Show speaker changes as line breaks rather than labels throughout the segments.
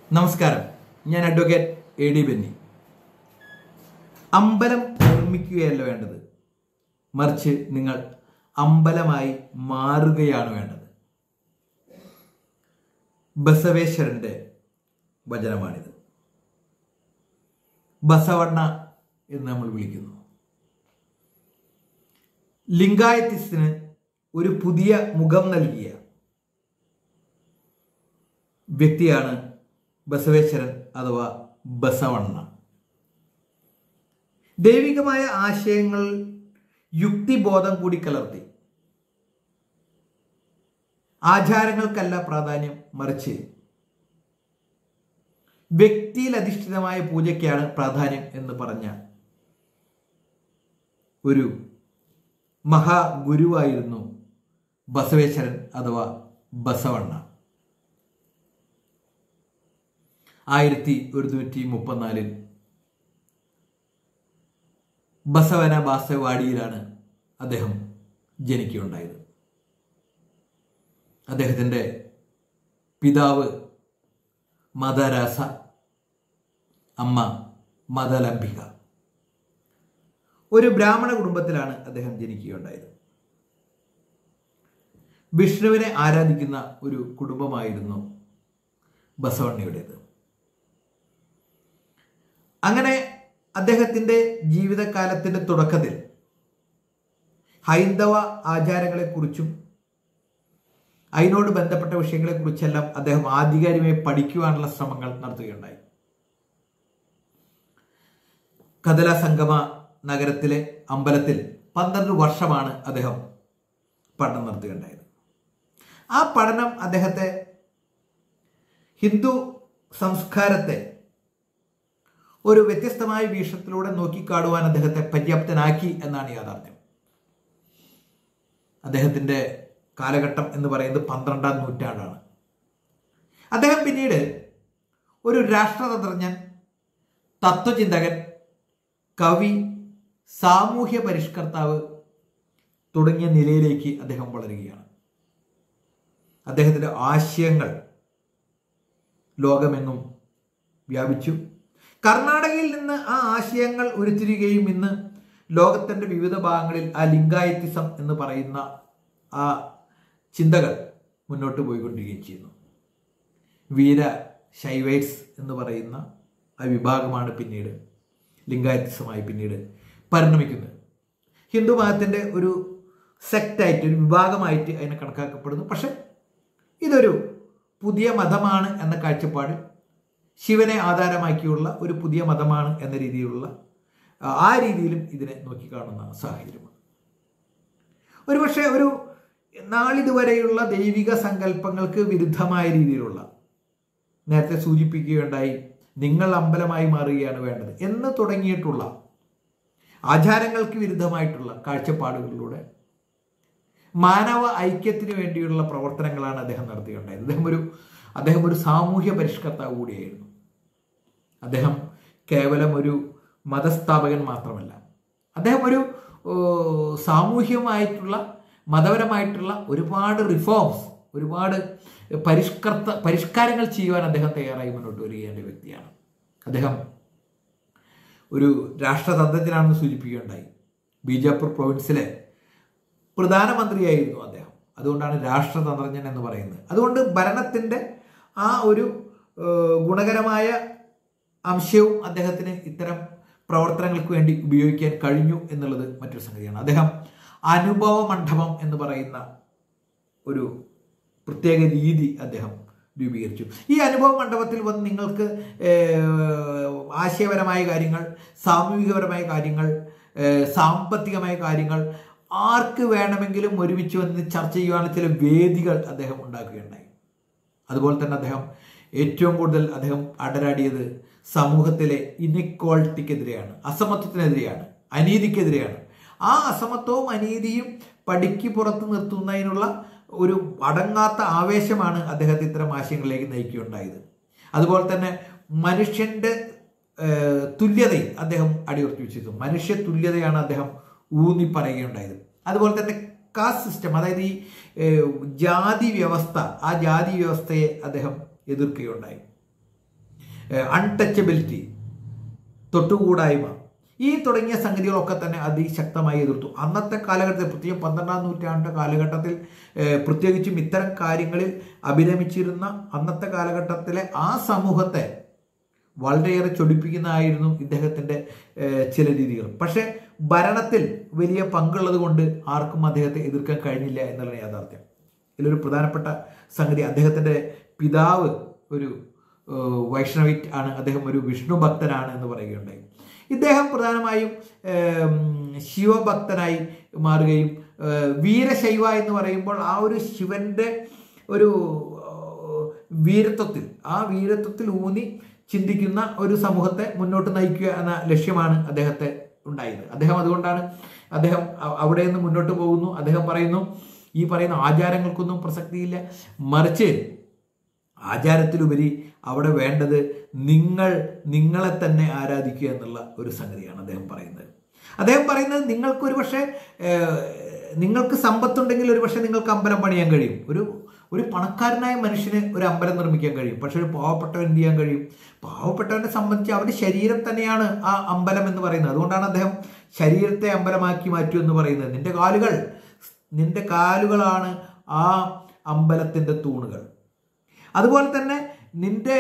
നമസ്കാരം ഞാൻ advocate A D Benny അമ്പലം നിർമ്മിക്കുകയല്ല വേണ്ടത് മറിച്ച് നിങ്ങൾ അമ്പലമായി മാറുകയാണ് വേണ്ടത് ബസവേശ്വരന്റെ വചനമാണിത് ബസവണ്ണ എന്ന് നമ്മൾ വിളിക്കുന്നു ലിംഗായത്തിസിന് ഒരു പുതിയ മുഖം നൽകിയ വ്യക്തിയാണ് ബസവേശ്വരൻ അഥവാ ബസവണ്ണ ദൈവികമായ ആശയങ്ങൾ യുക്തിബോധം കൂടി കലർത്തി ആചാരങ്ങൾക്കല്ല പ്രാധാന്യം മറിച്ച് വ്യക്തിയിൽ അധിഷ്ഠിതമായ പൂജയ്ക്കാണ് പ്രാധാന്യം എന്ന് പറഞ്ഞ ഒരു മഹാഗുരുവായിരുന്നു ബസവേശ്വരൻ അഥവാ ബസവണ്ണ ആയിരത്തി ഒരുന്നൂറ്റി മുപ്പത്തിനാലിൽ ബസവന ബാസവാടിയിലാണ് അദ്ദേഹം ജനിക്കുകയുണ്ടായത് അദ്ദേഹത്തിൻ്റെ പിതാവ് മദരാസ അമ്മ മദലംബിക ഒരു ബ്രാഹ്മണ കുടുംബത്തിലാണ് അദ്ദേഹം ജനിക്കുകയുണ്ടായത് വിഷ്ണുവിനെ ആരാധിക്കുന്ന ഒരു കുടുംബമായിരുന്നു ബസവണ്ണയുടേത് അങ്ങനെ അദ്ദേഹത്തിൻ്റെ ജീവിതകാലത്തിൻ്റെ തുടക്കത്തിൽ ഹൈന്ദവ ആചാരങ്ങളെക്കുറിച്ചും അതിനോട് ബന്ധപ്പെട്ട വിഷയങ്ങളെക്കുറിച്ചെല്ലാം അദ്ദേഹം ആധികാരികമായി പഠിക്കുവാനുള്ള ശ്രമങ്ങൾ നടത്തുകയുണ്ടായി കദല സംഗമ നഗരത്തിലെ അമ്പലത്തിൽ പന്ത്രണ്ട് വർഷമാണ് അദ്ദേഹം പഠനം നടത്തുകയുണ്ടായത് ആ പഠനം അദ്ദേഹത്തെ ഹിന്ദു സംസ്കാരത്തെ ഒരു വ്യത്യസ്തമായ വീക്ഷണത്തിലൂടെ നോക്കിക്കാണുവാൻ അദ്ദേഹത്തെ പര്യാപ്തനാക്കി എന്നാണ് യാഥാർത്ഥ്യം അദ്ദേഹത്തിൻ്റെ കാലഘട്ടം എന്ന് പറയുന്നത് പന്ത്രണ്ടാം നൂറ്റാണ്ടാണ് അദ്ദേഹം പിന്നീട് ഒരു രാഷ്ട്രതന്ത്രജ്ഞൻ തത്വചിന്തകൻ കവി സാമൂഹ്യ പരിഷ്കർത്താവ് തുടങ്ങിയ നിലയിലേക്ക് അദ്ദേഹം വളരുകയാണ് അദ്ദേഹത്തിൻ്റെ ആശയങ്ങൾ ലോകമെങ്ങും വ്യാപിച്ചു കർണാടകയിൽ നിന്ന് ആ ആശയങ്ങൾ ഉരുത്തിരിയുകയും ഇന്ന് ലോകത്തിൻ്റെ വിവിധ ഭാഗങ്ങളിൽ ആ ലിംഗായത്തിസം എന്ന് പറയുന്ന ആ ചിന്തകൾ മുന്നോട്ട് പോയിക്കൊണ്ടിരിക്കുകയും ചെയ്യുന്നു വീര ശൈവൈറ്റ്സ് എന്ന് പറയുന്ന ആ വിഭാഗമാണ് പിന്നീട് ലിംഗായത്തിസമായി പിന്നീട് പരിണമിക്കുന്നത് ഹിന്ദു മതത്തിൻ്റെ ഒരു സെക്റ്റായിട്ട് ഒരു വിഭാഗമായിട്ട് അതിനെ കണക്കാക്കപ്പെടുന്നു പക്ഷെ ഇതൊരു പുതിയ മതമാണ് എന്ന കാഴ്ചപ്പാടിൽ ശിവനെ ആധാരമാക്കിയുള്ള ഒരു പുതിയ മതമാണ് എന്ന രീതിയിലുള്ള ആ രീതിയിലും ഇതിനെ നോക്കിക്കാണുന്ന സാഹചര്യമാണ് ഒരുപക്ഷെ ഒരു നാളിതുവരെയുള്ള ദൈവിക സങ്കല്പങ്ങൾക്ക് വിരുദ്ധമായ രീതിയിലുള്ള നേരത്തെ സൂചിപ്പിക്കുകയുണ്ടായി നിങ്ങൾ അമ്പലമായി മാറുകയാണ് വേണ്ടത് എന്ന് തുടങ്ങിയിട്ടുള്ള ആചാരങ്ങൾക്ക് വിരുദ്ധമായിട്ടുള്ള കാഴ്ചപ്പാടുകളിലൂടെ മാനവ ഐക്യത്തിന് വേണ്ടിയുള്ള പ്രവർത്തനങ്ങളാണ് അദ്ദേഹം നടത്തിയുണ്ടായത് അദ്ദേഹം ഒരു അദ്ദേഹം ഒരു സാമൂഹ്യ പരിഷ്കർത്താവ് കൂടിയായിരുന്നു അദ്ദേഹം കേവലം ഒരു മതസ്ഥാപകൻ മാത്രമല്ല അദ്ദേഹം ഒരു സാമൂഹ്യമായിട്ടുള്ള മതപരമായിട്ടുള്ള ഒരുപാട് റിഫോംസ് ഒരുപാട് പരിഷ്കർത്ത പരിഷ്കാരങ്ങൾ ചെയ്യുവാൻ അദ്ദേഹം തയ്യാറായി മുന്നോട്ട് വരികേണ്ട വ്യക്തിയാണ് അദ്ദേഹം ഒരു രാഷ്ട്രതന്ത്രജ്ഞനാണെന്ന് സൂചിപ്പിക്കുകയുണ്ടായി ബീജാപ്പൂർ പ്രൊവിൻസിലെ പ്രധാനമന്ത്രിയായിരുന്നു അദ്ദേഹം അതുകൊണ്ടാണ് രാഷ്ട്രതന്ത്രജ്ഞൻ എന്ന് പറയുന്നത് അതുകൊണ്ട് ഭരണത്തിൻ്റെ ആ ഒരു ഗുണകരമായ അംശവും അദ്ദേഹത്തിന് ഇത്തരം പ്രവർത്തനങ്ങൾക്ക് വേണ്ടി ഉപയോഗിക്കാൻ കഴിഞ്ഞു എന്നുള്ളത് മറ്റൊരു സംഗതിയാണ് അദ്ദേഹം അനുഭവ മണ്ഡപം എന്ന് പറയുന്ന ഒരു പ്രത്യേക രീതി അദ്ദേഹം രൂപീകരിച്ചു ഈ അനുഭവ മണ്ഡപത്തിൽ വന്ന് നിങ്ങൾക്ക് ആശയപരമായ കാര്യങ്ങൾ സാമൂഹികപരമായ കാര്യങ്ങൾ സാമ്പത്തികമായ കാര്യങ്ങൾ ആർക്ക് വേണമെങ്കിലും ഒരുമിച്ച് വന്ന് ചർച്ച ചെയ്യുവാനുള്ള ചില വേദികൾ അദ്ദേഹം ഉണ്ടാക്കുകയുണ്ടായി അതുപോലെ തന്നെ അദ്ദേഹം ഏറ്റവും കൂടുതൽ അദ്ദേഹം അടരാടിയത് സമൂഹത്തിലെ ഇനിക്വാളിറ്റിക്കെതിരെയാണ് അസമത്വത്തിനെതിരെയാണ് അനീതിക്കെതിരെയാണ് ആ അസമത്വവും അനീതിയും പടിക്ക് പുറത്ത് നിർത്തുന്നതിനുള്ള ഒരു അടങ്ങാത്ത ആവേശമാണ് അദ്ദേഹത്തെ ഇത്തരം ആശയങ്ങളിലേക്ക് നയിക്കുകയുണ്ടായത് അതുപോലെ തന്നെ മനുഷ്യന്റെ തുല്യതയിൽ അദ്ദേഹം അടിയുറത്തി വെച്ചിരുന്നു മനുഷ്യ തുല്യതയാണ് അദ്ദേഹം ഊന്നി പറയുകയുണ്ടായത് അതുപോലെ തന്നെ കാസ്റ്റ് സിസ്റ്റം അതായത് ഈ ജാതി വ്യവസ്ഥ ആ ജാതി വ്യവസ്ഥയെ അദ്ദേഹം എതിർക്കുകയുണ്ടായി അൺടച്ചബിലിറ്റി തൊട്ടുകൂടായ്മ ഈ തുടങ്ങിയ സംഗതികളൊക്കെ തന്നെ അതിശക്തമായി എതിർത്തു അന്നത്തെ കാലഘട്ടത്തിൽ പ്രത്യേകം പന്ത്രണ്ടാം നൂറ്റാണ്ട് കാലഘട്ടത്തിൽ ഏഹ്, പ്രത്യേകിച്ചും ഇത്തരം കാര്യങ്ങളിൽ അഭിരമിച്ചിരുന്ന അന്നത്തെ കാലഘട്ടത്തിലെ ആ സമൂഹത്തെ വളരെയേറെ ചൊടിപ്പിക്കുന്നതായിരുന്നു ഇദ്ദേഹത്തിൻ്റെ ഏഹ്, ചില രീതികൾ പക്ഷേ ഭരണത്തിൽ വലിയ പങ്കുള്ളത് കൊണ്ട് ആർക്കും അദ്ദേഹത്തെ എതിർക്കാൻ കഴിഞ്ഞില്ല എന്നുള്ള യാഥാർത്ഥ്യം ഇതിലൊരു പ്രധാനപ്പെട്ട സംഗതി അദ്ദേഹത്തിൻ്റെ പിതാവ് ഒരു ഏഹ്, വൈഷ്ണവിറ്റ് ആണ് അദ്ദേഹം ഒരു വിഷ്ണു ഭക്തനാണ് എന്ന് പറയുകയുണ്ടായി ഇദ്ദേഹം പ്രധാനമായും ഏം, ശിവഭക്തനായി മാറുകയും ഏഹ്, വീരശൈവ എന്ന് പറയുമ്പോൾ ആ ഒരു ശിവന്റെ ഒരു ഏഹ്, വീരത്വത്തിൽ ആ വീരത്വത്തിൽ ഊന്നി ചിന്തിക്കുന്ന ഒരു സമൂഹത്തെ മുന്നോട്ട് നയിക്കുക എന്ന ലക്ഷ്യമാണ് അദ്ദേഹത്തെ ഉണ്ടായത് അദ്ദേഹം അതുകൊണ്ടാണ് അദ്ദേഹം അ- അവിടെ നിന്ന് മുന്നോട്ട് പോകുന്നു അദ്ദേഹം പറയുന്നു ഈ പറയുന്ന ആചാരങ്ങൾക്കൊന്നും പ്രസക്തിയില്ല മറിച്ച് ആചാരത്തിലുപരി അവിടെ വേണ്ടത് നിങ്ങൾ നിങ്ങളെ തന്നെ ആരാധിക്കുക എന്നുള്ള ഒരു സംഗതിയാണ് അദ്ദേഹം പറയുന്നത് അദ്ദേഹം പറയുന്നത് നിങ്ങൾക്ക് ഒരു പക്ഷേ ഏഹ്, നിങ്ങൾക്ക് സമ്പത്തുണ്ടെങ്കിൽ ഒരു പക്ഷേ നിങ്ങൾക്ക് അമ്പലം പണിയാൻ കഴിയും ഒരു ഒരു പണക്കാരനായ മനുഷ്യന് ഒരു അമ്പലം നിർമ്മിക്കാൻ കഴിയും പക്ഷെ ഒരു പാവപ്പെട്ടവൻ എന്ത് ചെയ്യാൻ കഴിയും പാവപ്പെട്ടവനെ സംബന്ധിച്ച് അവന്റെ ശരീരം തന്നെയാണ് ആ അമ്പലം എന്ന് പറയുന്നത് അതുകൊണ്ടാണ് അദ്ദേഹം ശരീരത്തെ അമ്പലമാക്കി മാറ്റൂ എന്ന് പറയുന്നത് നിന്റെ കാലുകൾ നിന്റെ കാലുകളാണ് ആ അമ്പലത്തിന്റെ തൂണുകൾ അതുപോലെ തന്നെ നിന്റെ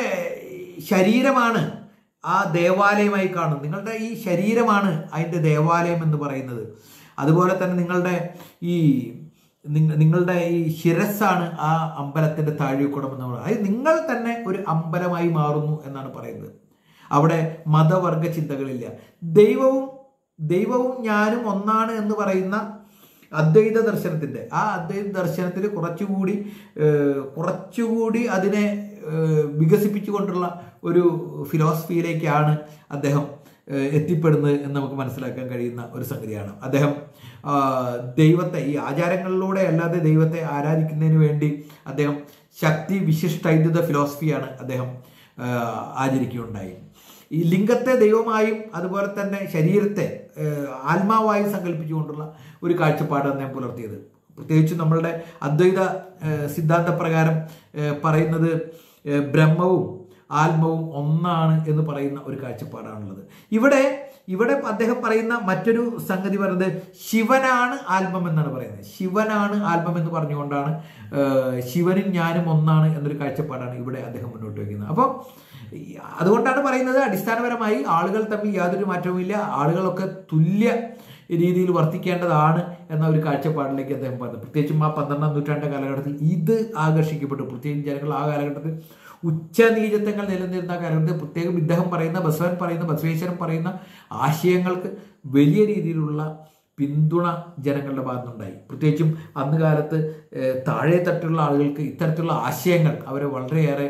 ശരീരമാണ് ആ ദേവാലയമായി കാണുന്നത് നിങ്ങളുടെ ഈ ശരീരമാണ് അതിൻ്റെ ദേവാലയം എന്ന് പറയുന്നത് അതുപോലെ തന്നെ നിങ്ങളുടെ ഈ നിങ്ങ- നിങ്ങളുടെ ഈ ശിരസ്സാണ് ആ അമ്പലത്തിൻ്റെ താഴെക്കുടം എന്ന് പറയുന്നത് അതായത് നിങ്ങൾ തന്നെ ഒരു അമ്പലമായി മാറുന്നു എന്നാണ് പറയുന്നത് അവിടെ മതവർഗ ചിന്തകളില്ല ദൈവവും ദൈവവും ഞാനും ഒന്നാണ് എന്ന് പറയുന്ന അദ്വൈത ദർശനത്തിന്റെ ആ അദ്വൈത ദർശനത്തിൽ കുറച്ചുകൂടി ഏഹ്, കുറച്ചുകൂടി അതിനെ ഏഹ്, വികസിപ്പിച്ചുകൊണ്ടുള്ള ഒരു ഫിലോസഫിയിലേക്കാണ് അദ്ദേഹം ഏഹ്, എത്തിപ്പെടുന്നത് എന്ന് നമുക്ക് മനസ്സിലാക്കാൻ കഴിയുന്ന ഒരു സംഗതിയാണ് അദ്ദേഹം ആ, ദൈവത്തെ ഈ ആചാരങ്ങളിലൂടെ അല്ലാതെ ദൈവത്തെ ആരാധിക്കുന്നതിന് വേണ്ടി അദ്ദേഹം ശക്തി വിശിഷ്ടൈദ്യുത ഫിലോസഫിയാണ് അദ്ദേഹം ആ, ആചരിക്കുകയുണ്ടായി ഈ ലിംഗത്തെ ദൈവമായും അതുപോലെ തന്നെ ശരീരത്തെ ഏഹ്, ആത്മാവായും സങ്കല്പിച്ചുകൊണ്ടുള്ള ഒരു കാഴ്ചപ്പാട് അദ്ദേഹം പുലർത്തിയത് പ്രത്യേകിച്ച് നമ്മളുടെ അദ്വൈത ഏഹ്, സിദ്ധാന്തപ്രകാരം ഏഹ്, പറയുന്നത് ഏഹ്, ബ്രഹ്മവും ആത്മവും ഒന്നാണ് എന്ന് പറയുന്ന ഒരു കാഴ്ചപ്പാടാണുള്ളത് ഇവിടെ ഇവിടെ അദ്ദേഹം പറയുന്ന മറ്റൊരു സംഗതി പറയുന്നത് ശിവനാണ് ആത്മം എന്നാണ് പറയുന്നത് ശിവനാണ് ആത്മം എന്ന് പറഞ്ഞുകൊണ്ടാണ് ഏഹ്, ശിവനും ഞാനും ഒന്നാണ് എന്നൊരു കാഴ്ചപ്പാടാണ് ഇവിടെ അദ്ദേഹം മുന്നോട്ട് വയ്ക്കുന്നത് അപ്പോൾ ഈ- അതുകൊണ്ടാണ് പറയുന്നത് അടിസ്ഥാനപരമായി ആളുകൾ തമ്മിൽ യാതൊരു മാറ്റവുമില്ല ആളുകളൊക്കെ തുല്യ രീതിയിൽ വർത്തിക്കേണ്ടതാണ് എന്ന ഒരു കാഴ്ചപ്പാടിലേക്ക് അദ്ദേഹം പറഞ്ഞു പ്രത്യേകിച്ചും ആ പന്ത്രണ്ടാം നൂറ്റാണ്ട് കാലഘട്ടത്തിൽ ഇത് ആകർഷിക്കപ്പെട്ടു പ്രത്യേകിച്ച് ജനങ്ങൾ ആ കാലഘട്ടത്തിൽ ഉച്ചനീചത്വങ്ങൾ നിലനിന്നിരുന്ന കാലഘട്ടത്തിൽ പ്രത്യേകം ഇദ്ദേഹം പറയുന്ന ബസവൻ പറയുന്ന ബസവേശ്വരൻ പറയുന്ന ആശയങ്ങൾക്ക് വലിയ രീതിയിലുള്ള പിന്തുണ ജനങ്ങളുടെ ഭാഗത്തുനിന്നുണ്ടായി പ്രത്യേകിച്ചും അന്ന് കാലത്ത് ഏഹ്, താഴെ തട്ടുള്ള ആളുകൾക്ക് ഇത്തരത്തിലുള്ള ആശയങ്ങൾ അവരെ വളരെയേറെ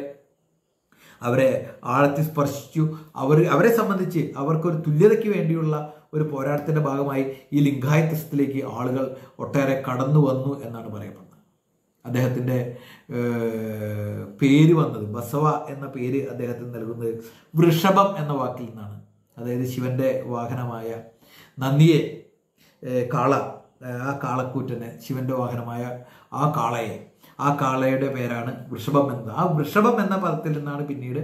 അവരെ ആഴത്തിൽ സ്പർശിച്ചു അവർ അവരെ സംബന്ധിച്ച് അവർക്കൊരു തുല്യതയ്ക്ക് വേണ്ടിയുള്ള ഒരു പോരാട്ടത്തിന്റെ ഭാഗമായി ഈ ലിംഗായത്യത്തിലേക്ക് ആളുകൾ ഒട്ടേറെ കടന്നു വന്നു എന്നാണ് പറയപ്പെടുന്നത് അദ്ദേഹത്തിൻ്റെ ഏഹ്, പേര് വന്നത് ബസവ എന്ന പേര് അദ്ദേഹത്തിന് നൽകുന്നത് വൃഷഭം എന്ന വാക്കിൽ നിന്നാണ് അതായത് ശിവന്റെ വാഹനമായ നന്ദിയെ ഏഹ്, കാള ഏഹ്, ആ കാളക്കൂറ്റനെ ശിവന്റെ വാഹനമായ ആ കാളയെ ആ കാളയുടെ പേരാണ് വൃഷഭം എന്നത് ആ വൃഷഭം എന്ന പദത്തിൽ നിന്നാണ് പിന്നീട്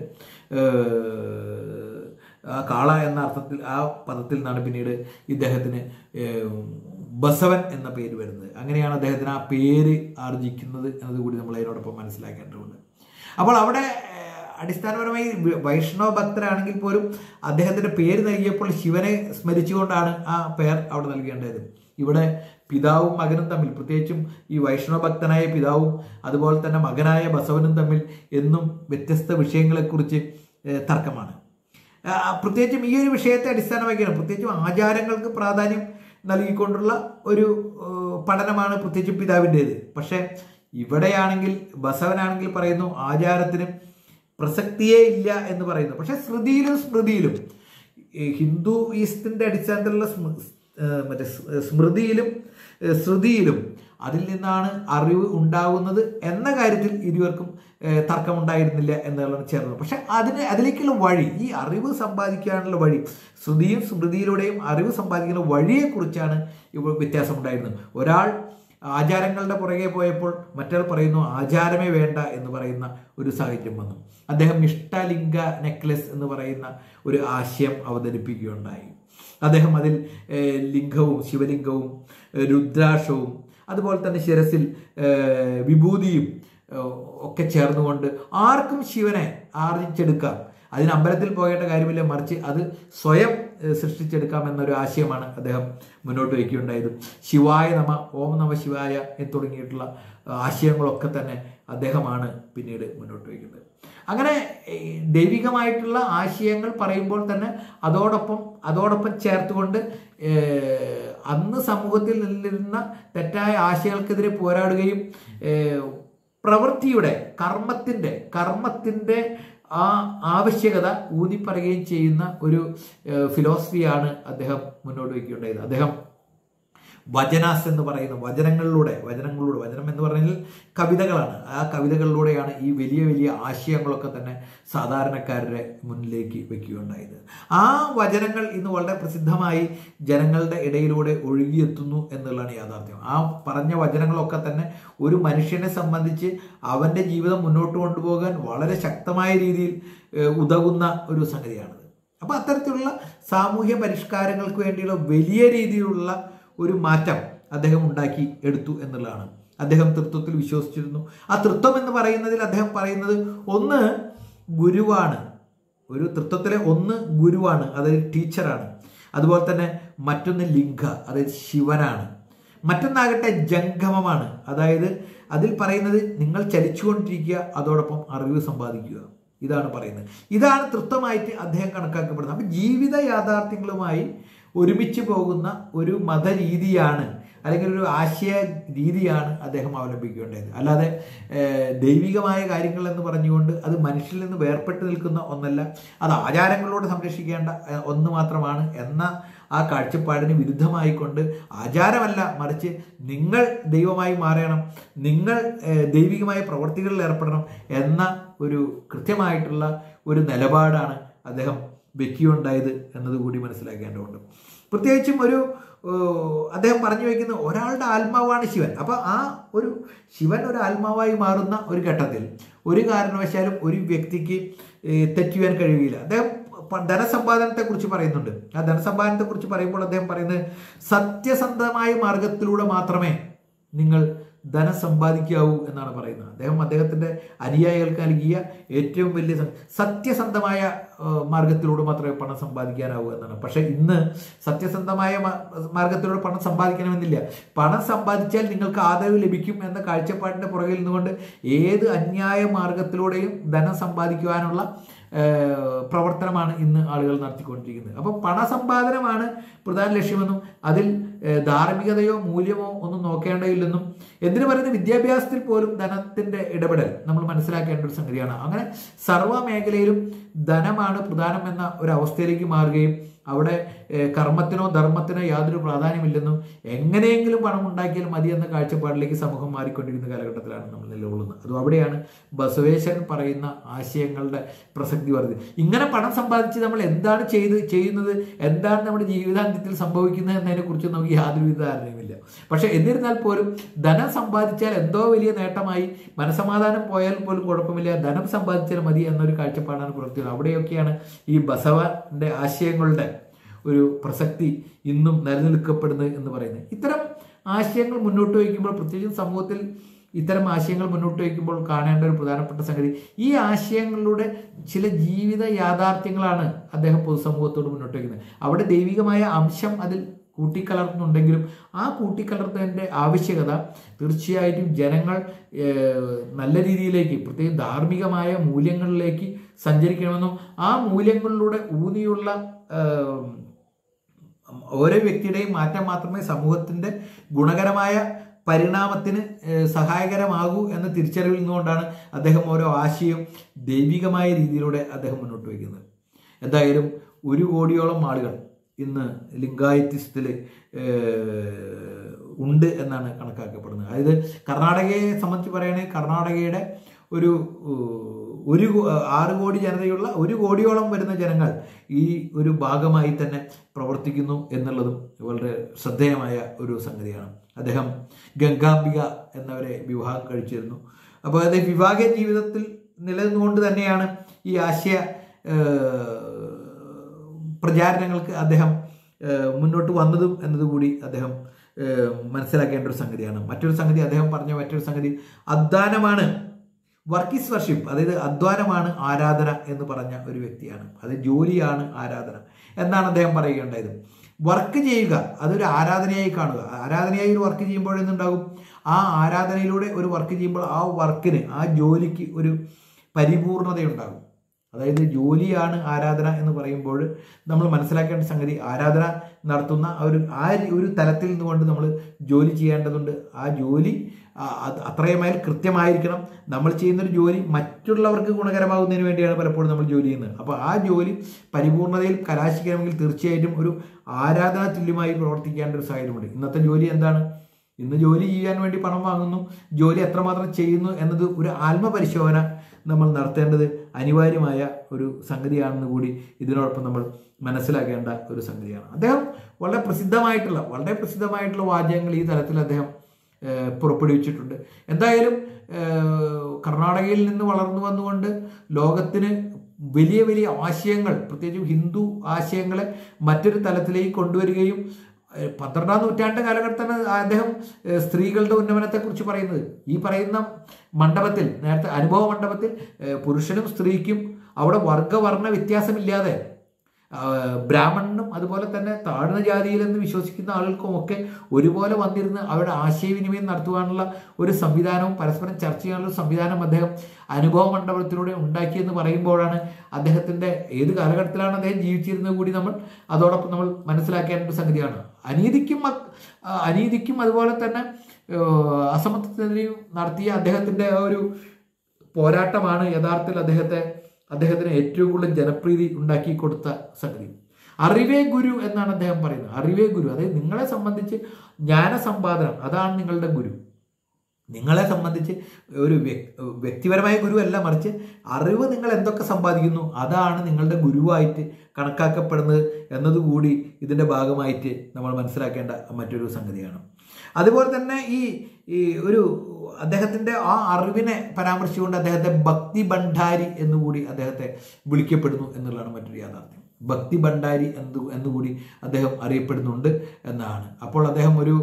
ഏഹ്, ആ കാള എന്ന അർത്ഥത്തിൽ ആ പദത്തിൽ നിന്നാണ് പിന്നീട് ഇദ്ദേഹത്തിന് ഏഹ്, ബസവൻ എന്ന പേര് വരുന്നത് അങ്ങനെയാണ് അദ്ദേഹത്തിന് ആ പേര് ആർജിക്കുന്നത് എന്നതുകൂടി നമ്മൾ അതിനോടൊപ്പം മനസ്സിലാക്കേണ്ടതുണ്ട് അപ്പോൾ അവിടെ ഏഹ്, അടിസ്ഥാനപരമായി വ- വൈഷ്ണവ ഭക്തരാണെങ്കിൽ പോലും അദ്ദേഹത്തിന്റെ പേര് നൽകിയപ്പോൾ ശിവനെ സ്മരിച്ചുകൊണ്ടാണ് ആ പേർ അവിടെ നൽകേണ്ടത് ഇവിടെ പിതാവും മകനും തമ്മിൽ പ്രത്യേകിച്ചും ഈ വൈഷ്ണവ ഭക്തനായ പിതാവും അതുപോലെ തന്നെ മകനായ ബസവനും തമ്മിൽ എന്നും വ്യത്യസ്ത വിഷയങ്ങളെക്കുറിച്ച് ഏഹ്, തർക്കമാണ് ആ, പ്രത്യേകിച്ചും ഈ ഒരു വിഷയത്തെ അടിസ്ഥാനമാക്കിയാണ് പ്രത്യേകിച്ചും ആചാരങ്ങൾക്ക് പ്രാധാന്യം നൽകിക്കൊണ്ടുള്ള ഒരു ഏഹ്, പഠനമാണ് പ്രത്യേകിച്ചും പിതാവിൻ്റേത് പക്ഷേ ഇവിടെയാണെങ്കിൽ ബസവനാണെങ്കിൽ പറയുന്നു ആചാരത്തിന് പ്രസക്തിയേ ഇല്ല എന്ന് പറയുന്നു പക്ഷെ ശ്രുതിയിലും സ്മൃതിയിലും ഈ ഹിന്ദു ഈസ്റ്റിന്റെ അടിസ്ഥാനത്തിലുള്ള സ്മ- ഏഹ് മറ്റേ സ്- സ്മൃതിയിലും ഏഹ് ശ്രുതിയിലും അതിൽ നിന്നാണ് അറിവ് ഉണ്ടാകുന്നത് എന്ന കാര്യത്തിൽ ഇരുവർക്കും ഏഹ് തർക്കമുണ്ടായിരുന്നില്ല എന്നുള്ളതാണ് ചേർന്നത് പക്ഷെ അതിന് അതിലേക്കുള്ള വഴി ഈ അറിവ് സമ്പാദിക്കാനുള്ള വഴി ശ്രുതിയും സ്മൃതിയിലൂടെയും അറിവ് സമ്പാദിക്കുന്ന വഴിയെക്കുറിച്ചാണ് ഇപ്പോൾ വ്യത്യാസമുണ്ടായിരുന്നത് ഒരാൾ ആചാരങ്ങളുടെ പുറകെ പോയപ്പോൾ മറ്റൊരാൾ പറയുന്നു ആചാരമേ വേണ്ട എന്ന് പറയുന്ന ഒരു സാഹചര്യം വന്നു അദ്ദേഹം ഇഷ്ടലിംഗ നെക്ലസ് എന്ന് പറയുന്ന ഒരു ആശയം അവതരിപ്പിക്കുകയുണ്ടായി അദ്ദേഹം അതിൽ ഏഹ്, ലിംഗവും ശിവലിംഗവും ഏഹ്, രുദ്രാക്ഷവും അതുപോലെ തന്നെ ശിരസിൽ ഏഹ്, വിഭൂതിയും ഏഹ്, ഒക്കെ ചേർന്നുകൊണ്ട് ആർക്കും ശിവനെ ആർജിച്ചെടുക്കാം അതിന് അമ്പലത്തിൽ പോകേണ്ട കാര്യമില്ല മറിച്ച് അത് സ്വയം ഏഹ്, സൃഷ്ടിച്ചെടുക്കാം എന്നൊരു ആശയമാണ് അദ്ദേഹം മുന്നോട്ട് വയ്ക്കുകയുണ്ടായത് ശിവായ നമ ഓം നമ ശിവായ എന്ന് തുടങ്ങിയിട്ടുള്ള ഏഹ്, ആശയങ്ങളൊക്കെ തന്നെ അദ്ദേഹമാണ് പിന്നീട് മുന്നോട്ട് വയ്ക്കുന്നത് അങ്ങനെ ഏഹ്, ദൈവികമായിട്ടുള്ള ആശയങ്ങൾ പറയുമ്പോൾ തന്നെ അതോടൊപ്പം അതോടൊപ്പം ചേർത്തുകൊണ്ട് ഏഹ്, അന്ന് സമൂഹത്തിൽ നിന്നിരുന്ന തെറ്റായ ആശയങ്ങൾക്കെതിരെ പോരാടുകയും ഏഹ്, പ്രവൃത്തിയുടെ കർമ്മത്തിൻ്റെ കർമ്മത്തിൻ്റെ ആ ആവശ്യകത ഊന്നിപ്പറയുകയും ചെയ്യുന്ന ഒരു ഏഹ്, ഫിലോസഫിയാണ് അദ്ദേഹം മുന്നോട്ട് വയ്ക്കുകയുണ്ടായത് അദ്ദേഹം വചനാസ് എന്ന് പറയുന്ന വചനങ്ങളിലൂടെ വചനങ്ങളിലൂടെ വചനം എന്ന് പറഞ്ഞാൽ കവിതകളാണ് ആ കവിതകളിലൂടെയാണ് ഈ വലിയ വലിയ ആശയങ്ങളൊക്കെ തന്നെ സാധാരണക്കാരുടെ മുന്നിലേക്ക് വെക്കുകയുണ്ടായത് ആ വചനങ്ങൾ ഇന്ന് വളരെ പ്രസിദ്ധമായി ജനങ്ങളുടെ ഇടയിലൂടെ ഒഴുകിയെത്തുന്നു എന്നുള്ളതാണ് യാഥാർത്ഥ്യം ആ പറഞ്ഞ വചനങ്ങളൊക്കെ തന്നെ ഒരു മനുഷ്യനെ സംബന്ധിച്ച് അവൻ്റെ ജീവിതം മുന്നോട്ട് കൊണ്ടുപോകാൻ വളരെ ശക്തമായ രീതിയിൽ ഏഹ്, ഉതകുന്ന ഒരു സംഗതിയാണത് അപ്പോൾ അത്തരത്തിലുള്ള സാമൂഹ്യ പരിഷ്കാരങ്ങൾക്ക് വേണ്ടിയുള്ള വലിയ രീതിയിലുള്ള ഒരു മാറ്റം അദ്ദേഹം ഉണ്ടാക്കി എടുത്തു എന്നുള്ളതാണ് അദ്ദേഹം തൃത്വത്തിൽ വിശ്വസിച്ചിരുന്നു ആ തൃത്വം എന്ന് പറയുന്നതിൽ അദ്ദേഹം പറയുന്നത് ഒന്ന് ഗുരുവാണ് ഒരു തൃത്വത്തിലെ ഒന്ന് ഗുരുവാണ് അതായത് ടീച്ചറാണ് അതുപോലെ തന്നെ മറ്റൊന്ന് ലിംഗ അതായത് ശിവനാണ് മറ്റൊന്നാകട്ടെ ജംഗമമാണ് അതായത് അതിൽ പറയുന്നത് നിങ്ങൾ ചലിച്ചുകൊണ്ടിരിക്കുക അതോടൊപ്പം അറിവ് സമ്പാദിക്കുക ഇതാണ് പറയുന്നത് ഇതാണ് തൃത്വമായിട്ട് അദ്ദേഹം കണക്കാക്കപ്പെടുന്നത് അപ്പം ജീവിത യാഥാർത്ഥ്യങ്ങളുമായി ഒരുമിച്ച് പോകുന്ന ഒരു മതരീതിയാണ് അല്ലെങ്കിൽ ഒരു ആശയ രീതിയാണ് അദ്ദേഹം അവലംബിക്കേണ്ടത് അല്ലാതെ ഏഹ്, ദൈവികമായ കാര്യങ്ങൾ എന്ന് പറഞ്ഞുകൊണ്ട് അത് മനുഷ്യരിൽ നിന്ന് വേർപെട്ട് നിൽക്കുന്ന ഒന്നല്ല അത് ആചാരങ്ങളോട് സംരക്ഷിക്കേണ്ട ഏഹ്, ഒന്ന് മാത്രമാണ് എന്ന ആ കാഴ്ചപ്പാടിന് വിരുദ്ധമായിക്കൊണ്ട് ആചാരമല്ല മറിച്ച് നിങ്ങൾ ദൈവമായി മാറണം നിങ്ങൾ ഏഹ്, ദൈവികമായ പ്രവർത്തികളിൽ ഏർപ്പെടണം എന്ന ഒരു കൃത്യമായിട്ടുള്ള ഒരു നിലപാടാണ് അദ്ദേഹം വെക്കുകയുണ്ടായത് എന്നതുകൂടി മനസ്സിലാക്കേണ്ടതുണ്ട് പ്രത്യേകിച്ചും ഒരു ഏഹ്, അദ്ദേഹം പറഞ്ഞു വയ്ക്കുന്ന ഒരാളുടെ ആത്മാവാണ് ശിവൻ അപ്പോൾ ആ ഒരു ശിവൻ ഒരു ആത്മാവായി മാറുന്ന ഒരു ഘട്ടത്തിൽ ഒരു കാരണവശാലും ഒരു വ്യക്തിക്ക് ഏഹ്, തെറ്റുവാൻ കഴിയുകയില്ല അദ്ദേഹം പ- ധനസമ്പാദനത്തെ കുറിച്ച് പറയുന്നുണ്ട് ആ ധനസമ്പാദനത്തെ കുറിച്ച് പറയുമ്പോൾ അദ്ദേഹം പറയുന്നത് സത്യസന്ധമായ മാർഗത്തിലൂടെ മാത്രമേ നിങ്ങൾ ധനം സമ്പാദിക്കാവൂ എന്നാണ് പറയുന്നത് അദ്ദേഹം അദ്ദേഹത്തിന്റെ അനുയായികൾക്ക് നൽകിയ ഏറ്റവും വലിയ സം- സത്യസന്ധമായ ആ, മാർഗത്തിലൂടെ മാത്രമേ പണം സമ്പാദിക്കാനാവൂ എന്നാണ് പക്ഷെ ഇന്ന് സത്യസന്ധമായ മാ- മാർഗത്തിലൂടെ പണം സമ്പാദിക്കണമെന്നില്ല പണം സമ്പാദിച്ചാൽ നിങ്ങൾക്ക് ആദരവ് ലഭിക്കും എന്ന കാഴ്ചപ്പാടിന്റെ പുറകിൽ നിന്നുകൊണ്ട് ഏത് അന്യായ മാർഗത്തിലൂടെയും ധനം സമ്പാദിക്കുവാനുള്ള ഏഹ്, പ്രവർത്തനമാണ് ഇന്ന് ആളുകൾ നടത്തിക്കൊണ്ടിരിക്കുന്നത് അപ്പോൾ പണസമ്പാദനമാണ് പ്രധാന ലക്ഷ്യമെന്നും അതിൽ ഏഹ്, ധാർമ്മികതയോ മൂല്യമോ ഒന്നും നോക്കേണ്ടതില്ലെന്നും എന്തിനു പറയുന്നത് വിദ്യാഭ്യാസത്തിൽ പോലും ധനത്തിന്റെ ഇടപെടൽ നമ്മൾ മനസ്സിലാക്കേണ്ട ഒരു സംഗതിയാണ് അങ്ങനെ സർവ്വ മേഖലയിലും ധനമാണ് പ്രധാനം എന്ന ഒരു അവസ്ഥയിലേക്ക് മാറുകയും അവിടെ ഏഹ്, കർമ്മത്തിനോ ധർമ്മത്തിനോ യാതൊരു പ്രാധാന്യമില്ലെന്നും എങ്ങനെയെങ്കിലും പണം ഉണ്ടാക്കിയാൽ മതി എന്ന കാഴ്ചപ്പാടിലേക്ക് സമൂഹം മാറിക്കൊണ്ടിരിക്കുന്ന കാലഘട്ടത്തിലാണ് നമ്മൾ നിലകൊള്ളുന്നത് അതും അവിടെയാണ് ബസവേശ്വരൻ പറയുന്ന ആശയങ്ങളുടെ പ്രസക്തി പറയുന്നത് ഇങ്ങനെ പണം സമ്പാദിച്ച് നമ്മൾ എന്താണ് ചെയ്ത് ചെയ്യുന്നത് എന്താണ് നമ്മുടെ ജീവിതാന്ത്യത്തിൽ സംഭവിക്കുന്നത് എന്നതിനെ കുറിച്ച് നമുക്ക് യാതൊരുവിധ ധാരണയുമില്ല പക്ഷെ എന്നിരുന്നാൽ പോലും ധനം സമ്പാദിച്ചാൽ എന്തോ വലിയ നേട്ടമായി മനസമാധാനം പോയാൽ പോലും കുഴപ്പമില്ല ധനം സമ്പാദിച്ചാൽ മതി എന്നൊരു കാഴ്ചപ്പാടാണ് പുറത്തുള്ളത് അവിടെയൊക്കെയാണ് ഈ ബസവന്റെ ആശയങ്ങളുടെ ഒരു പ്രസക്തി ഇന്നും നിലനിൽക്കപ്പെടുന്നത് എന്ന് പറയുന്നത് ഇത്തരം ആശയങ്ങൾ മുന്നോട്ട് വയ്ക്കുമ്പോൾ പ്രത്യേകിച്ചും സമൂഹത്തിൽ ഇത്തരം ആശയങ്ങൾ മുന്നോട്ട് വയ്ക്കുമ്പോൾ കാണേണ്ട ഒരു പ്രധാനപ്പെട്ട സംഗതി ഈ ആശയങ്ങളുടെ ചില ജീവിത യാഥാർത്ഥ്യങ്ങളാണ് അദ്ദേഹം പൊതുസമൂഹത്തോട് മുന്നോട്ട് വയ്ക്കുന്നത് അവിടെ ദൈവികമായ അംശം അതിൽ കൂട്ടിക്കലർത്തുന്നുണ്ടെങ്കിലും ആ കൂട്ടിക്കലർത്തതിൻ്റെ ആവശ്യകത തീർച്ചയായിട്ടും ജനങ്ങൾ ഏഹ്, നല്ല രീതിയിലേക്ക് പ്രത്യേകം ധാർമ്മികമായ മൂല്യങ്ങളിലേക്ക് സഞ്ചരിക്കണമെന്നും ആ മൂല്യങ്ങളിലൂടെ ഊന്നിയുള്ള ഏഹ്, ഓരോ വ്യക്തിയുടെയും മാറ്റം മാത്രമേ സമൂഹത്തിന്റെ ഗുണകരമായ പരിണാമത്തിന് ഏഹ്, സഹായകരമാകൂ എന്ന തിരിച്ചറിവിൽ നിന്നുകൊണ്ടാണ് അദ്ദേഹം ഓരോ ആശയം ദൈവികമായ രീതിയിലൂടെ അദ്ദേഹം മുന്നോട്ട് വയ്ക്കുന്നത് എന്തായാലും ഒരു കോടിയോളം ആളുകൾ ഇന്ന് ലിംഗായത്തിസത്തിൽ ഉണ്ട് എന്നാണ് കണക്കാക്കപ്പെടുന്നത് അതായത് കർണാടകയെ സംബന്ധിച്ച് പറയുകയാണെങ്കിൽ കർണാടകയുടെ ഒരു ഏഹ്, ഒരു കോ- ആറ് കോടി ജനതയുള്ള ഒരു കോടിയോളം വരുന്ന ജനങ്ങൾ ഈ ഒരു ഭാഗമായി തന്നെ പ്രവർത്തിക്കുന്നു എന്നുള്ളതും വളരെ ശ്രദ്ധേയമായ ഒരു സംഗതിയാണ് അദ്ദേഹം ഗംഗാംബിക എന്നവരെ വിവാഹം കഴിച്ചിരുന്നു അപ്പോൾ അത് വിവാഹ ജീവിതത്തിൽ നിലനിന്നുകൊണ്ട് തന്നെയാണ് ഈ ആശയ ഏഹ്, പ്രചാരണങ്ങൾക്ക് അദ്ദേഹം ഏഹ്, മുന്നോട്ട് വന്നതും എന്നതുകൂടി അദ്ദേഹം ഏഹ്, മനസ്സിലാക്കേണ്ട ഒരു സംഗതിയാണ് മറ്റൊരു സംഗതി അദ്ദേഹം പറഞ്ഞ മറ്റൊരു സംഗതി അധ്വാനമാണ് വർക്ക് ഈസ് വർഷിപ്പ് അതായത് അധ്വാനമാണ് ആരാധന എന്ന് പറഞ്ഞ ഒരു വ്യക്തിയാണ് അത് ജോലിയാണ് ആരാധന എന്നാണ് അദ്ദേഹം പറയുകയുണ്ടായത് വർക്ക് ചെയ്യുക അതൊരു ആരാധനയായി കാണുക ആരാധനയായി ഒരു വർക്ക് ചെയ്യുമ്പോൾ എന്തുണ്ടാകും ആ ആരാധനയിലൂടെ ഒരു വർക്ക് ചെയ്യുമ്പോൾ ആ വർക്കിന് ആ ജോലിക്ക് ഒരു പരിപൂർണതയുണ്ടാകും അതായത് ജോലിയാണ് ആരാധന എന്ന് പറയുമ്പോൾ നമ്മൾ മനസ്സിലാക്കേണ്ട സംഗതി ആരാധന നടത്തുന്ന ആ ഒരു ആ ഒരു തലത്തിൽ നിന്നുകൊണ്ട് നമ്മൾ ജോലി ചെയ്യേണ്ടതുണ്ട് ആ ജോലി ആ, അത് അത്രയുമായാൽ കൃത്യമായിരിക്കണം നമ്മൾ ചെയ്യുന്നൊരു ജോലി മറ്റുള്ളവർക്ക് ഗുണകരമാകുന്നതിന് വേണ്ടിയാണ് പലപ്പോഴും നമ്മൾ ജോലി ചെയ്യുന്നത് അപ്പോൾ ആ ജോലി പരിപൂർണതയിൽ കലാശിക്കണമെങ്കിൽ തീർച്ചയായിട്ടും ഒരു ആരാധന തുല്യമായി പ്രവർത്തിക്കേണ്ട ഒരു സാഹചര്യമുണ്ട് ഇന്നത്തെ ജോലി എന്താണ് ഇന്ന് ജോലി ചെയ്യാൻ വേണ്ടി പണം വാങ്ങുന്നു ജോലി എത്രമാത്രം ചെയ്യുന്നു എന്നത് ഒരു ആത്മപരിശോധന നമ്മൾ നടത്തേണ്ടത് അനിവാര്യമായ ഒരു സംഗതിയാണെന്ന് കൂടി ഇതിനോടൊപ്പം നമ്മൾ മനസ്സിലാക്കേണ്ട ഒരു സംഗതിയാണ് അദ്ദേഹം വളരെ പ്രസിദ്ധമായിട്ടുള്ള വളരെ പ്രസിദ്ധമായിട്ടുള്ള വാചകങ്ങൾ ഈ തലത്തിൽ അദ്ദേഹം ഏഹ്, പുറപ്പെടുവിച്ചിട്ടുണ്ട് എന്തായാലും ഏഹ്, കർണാടകയിൽ നിന്ന് വളർന്നു വന്നുകൊണ്ട് ലോകത്തിന് വലിയ വലിയ ആശയങ്ങൾ പ്രത്യേകിച്ചും ഹിന്ദു ആശയങ്ങളെ മറ്റൊരു തലത്തിലേക്ക് കൊണ്ടുവരികയും ഏഹ്, പന്ത്രണ്ടാം നൂറ്റാണ്ട് കാലഘട്ടത്താണ് അദ്ദേഹം ഏഹ്, സ്ത്രീകളുടെ ഉന്നമനത്തെക്കുറിച്ച് പറയുന്നത് ഈ പറയുന്ന മണ്ഡപത്തിൽ നേരത്തെ അനുഭവ മണ്ഡപത്തിൽ ഏഹ്, പുരുഷനും സ്ത്രീക്കും അവിടെ വർഗവർണ്ണ വ്യത്യാസമില്ലാതെ ആ, ബ്രാഹ്മണനും അതുപോലെ തന്നെ താഴ്ന്ന ജാതിയിലെന്ന് വിശ്വസിക്കുന്ന ആളുകൾക്കും ഒക്കെ ഒരുപോലെ വന്നിരുന്ന് അവരുടെ ആശയവിനിമയം നടത്തുവാനുള്ള ഒരു സംവിധാനവും പരസ്പരം ചർച്ച ചെയ്യാനുള്ള ഒരു സംവിധാനം അദ്ദേഹം അനുഭവ മണ്ഡപത്തിലൂടെ ഉണ്ടാക്കിയെന്ന് പറയുമ്പോഴാണ് അദ്ദേഹത്തിന്റെ ഏത് കാലഘട്ടത്തിലാണ് അദ്ദേഹം ജീവിച്ചിരുന്നത് കൂടി നമ്മൾ അതോടൊപ്പം നമ്മൾ മനസ്സിലാക്കേണ്ട ഒരു സംഗതിയാണ് അനീതിക്കും അ- ആ, അനീതിക്കും അതുപോലെ തന്നെ ഏഹ്, അസമത്വത്തിനെതിരെയും നടത്തിയ അദ്ദേഹത്തിന്റെ ആ ഒരു പോരാട്ടമാണ് യഥാർത്ഥത്തിൽ അദ്ദേഹത്തെ അദ്ദേഹത്തിന് ഏറ്റവും കൂടുതൽ ജനപ്രീതി ഉണ്ടാക്കി കൊടുത്ത സംഗതി അറിവേ ഗുരു എന്നാണ് അദ്ദേഹം പറയുന്നത് അറിവേ ഗുരു അതായത് നിങ്ങളെ സംബന്ധിച്ച് ജ്ഞാനസമ്പാദനം അതാണ് നിങ്ങളുടെ ഗുരു നിങ്ങളെ സംബന്ധിച്ച് ഒരു വ്യക്- വ്യക്തിപരമായ ഗുരുവല്ല മറിച്ച് അറിവ് നിങ്ങൾ എന്തൊക്കെ സമ്പാദിക്കുന്നു അതാണ് നിങ്ങളുടെ ഗുരുവായിട്ട് കണക്കാക്കപ്പെടുന്നത് എന്നതുകൂടി ഇതിൻ്റെ ഭാഗമായിട്ട് നമ്മൾ മനസ്സിലാക്കേണ്ട മറ്റൊരു സംഗതിയാണ് അതുപോലെ തന്നെ ഈ ഈ ഒരു അദ്ദേഹത്തിൻ്റെ ആ അറിവിനെ പരാമർശിച്ചുകൊണ്ട് അദ്ദേഹത്തെ ഭക്തി ഭണ്ഡാരി എന്നുകൂടി അദ്ദേഹത്തെ വിളിക്കപ്പെടുന്നു എന്നുള്ളതാണ് മറ്റൊരു യാഥാർത്ഥ്യം ഭക്തി ഭണ്ഡാരി എന്ന് എന്നുകൂടി അദ്ദേഹം അറിയപ്പെടുന്നുണ്ട് എന്നാണ് അപ്പോൾ അദ്ദേഹം ഒരു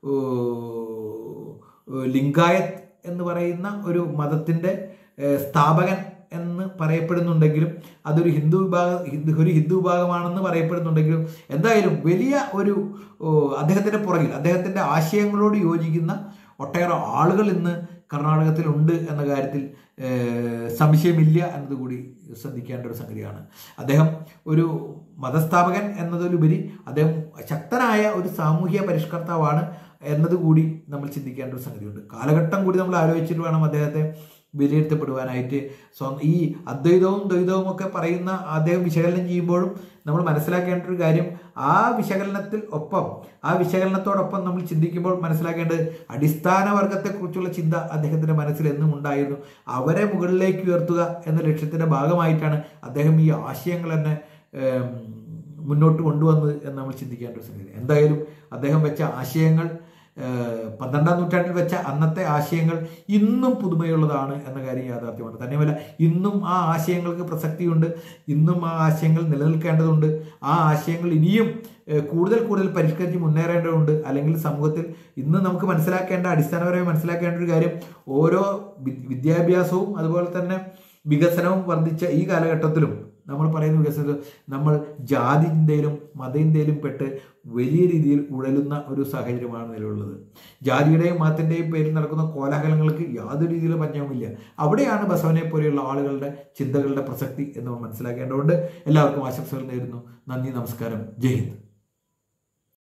ഏഹ്, ലിംഗായത്ത് എന്ന് പറയുന്ന ഒരു മതത്തിൻ്റെ ഏഹ്, സ്ഥാപകൻ എന്ന് പറയപ്പെടുന്നുണ്ടെങ്കിലും അതൊരു ഹിന്ദു വിഭാഗം ഹിന്ദു ഒരു ഹിന്ദു വിഭാഗമാണെന്ന് പറയപ്പെടുന്നുണ്ടെങ്കിലും എന്തായാലും വലിയ ഒരു ഓ, അദ്ദേഹത്തിൻ്റെ പുറകിൽ അദ്ദേഹത്തിൻ്റെ ആശയങ്ങളോട് യോജിക്കുന്ന ഒട്ടേറെ ആളുകൾ ഇന്ന് കർണാടകത്തിലുണ്ട് എന്ന കാര്യത്തിൽ ഏഹ്, സംശയമില്ല എന്നതുകൂടി ശ്രദ്ധിക്കേണ്ട ഒരു സംഗതിയാണ് അദ്ദേഹം ഒരു മതസ്ഥാപകൻ എന്നതിലുപരി അദ്ദേഹം ശക്തനായ ഒരു സാമൂഹ്യ പരിഷ്കർത്താവാണ് എന്നതുകൂടി നമ്മൾ ചിന്തിക്കേണ്ട ഒരു സംഗതിയുണ്ട് കാലഘട്ടം കൂടി നമ്മൾ ആലോചിച്ചിട്ട് വേണം അദ്ദേഹത്തെ വിലയിരുത്തപ്പെടുവാനായിട്ട് സ്വ ഈ അദ്വൈതവും ദ്വൈതവും ഒക്കെ പറയുന്ന അദ്ദേഹം വിശകലനം ചെയ്യുമ്പോഴും നമ്മൾ മനസ്സിലാക്കേണ്ട ഒരു കാര്യം ആ വിശകലനത്തിൽ ഒപ്പം ആ വിശകലനത്തോടൊപ്പം നമ്മൾ ചിന്തിക്കുമ്പോൾ മനസ്സിലാക്കേണ്ടത് അടിസ്ഥാന വർഗത്തെക്കുറിച്ചുള്ള ചിന്ത അദ്ദേഹത്തിൻ്റെ മനസ്സിൽ എന്നും ഉണ്ടായിരുന്നു അവരെ മുകളിലേക്ക് ഉയർത്തുക എന്ന ലക്ഷ്യത്തിൻ്റെ ഭാഗമായിട്ടാണ് അദ്ദേഹം ഈ ആശയങ്ങൾ തന്നെ ഏം, മുന്നോട്ട് കൊണ്ടുവന്നത് എന്ന് നമ്മൾ ചിന്തിക്കേണ്ട ഒരു സംഗതി എന്തായാലും അദ്ദേഹം വെച്ച ആശയങ്ങൾ ഏഹ്, പന്ത്രണ്ടാം നൂറ്റാണ്ടിൽ വെച്ച അന്നത്തെ ആശയങ്ങൾ ഇന്നും പുതുമയുള്ളതാണ് എന്ന കാര്യം യാഥാർത്ഥ്യമാണ് തന്നെയുമല്ല ഇന്നും ആ ആശയങ്ങൾക്ക് പ്രസക്തിയുണ്ട് ഇന്നും ആ ആശയങ്ങൾ നിലനിൽക്കേണ്ടതുണ്ട് ആ ആശയങ്ങൾ ഇനിയും ഏഹ്, കൂടുതൽ കൂടുതൽ പരിഷ്കരിച്ച് മുന്നേറേണ്ടതുണ്ട് അല്ലെങ്കിൽ സമൂഹത്തിൽ ഇന്ന് നമുക്ക് മനസ്സിലാക്കേണ്ട അടിസ്ഥാനപരമായി മനസ്സിലാക്കേണ്ട ഒരു കാര്യം ഓരോ വി- വിദ്യാഭ്യാസവും അതുപോലെ തന്നെ വികസനവും വർദ്ധിച്ച ഈ കാലഘട്ടത്തിലും നമ്മൾ പറയുന്ന വികസനത്തിൽ നമ്മൾ ജാതി ചിന്തയിലും മതചിന്തയിലും പെട്ട് വലിയ രീതിയിൽ ഉഴലുന്ന ഒരു സാഹചര്യമാണ് നിലവിലുള്ളത് ജാതിയുടെയും മതത്തിൻ്റെയും പേരിൽ നടക്കുന്ന കോലാഹലങ്ങൾക്ക് യാതൊരു രീതിയിലും പഞ്ഞവുമില്ല അവിടെയാണ് ബസവനെ പോലെയുള്ള ആളുകളുടെ ചിന്തകളുടെ പ്രസക്തി എന്ന് നമ്മൾ മനസ്സിലാക്കേണ്ടതുകൊണ്ട് എല്ലാവർക്കും ആശംസകൾ നേരുന്നു നന്ദി നമസ്കാരം ജയ് ഹിന്ദ്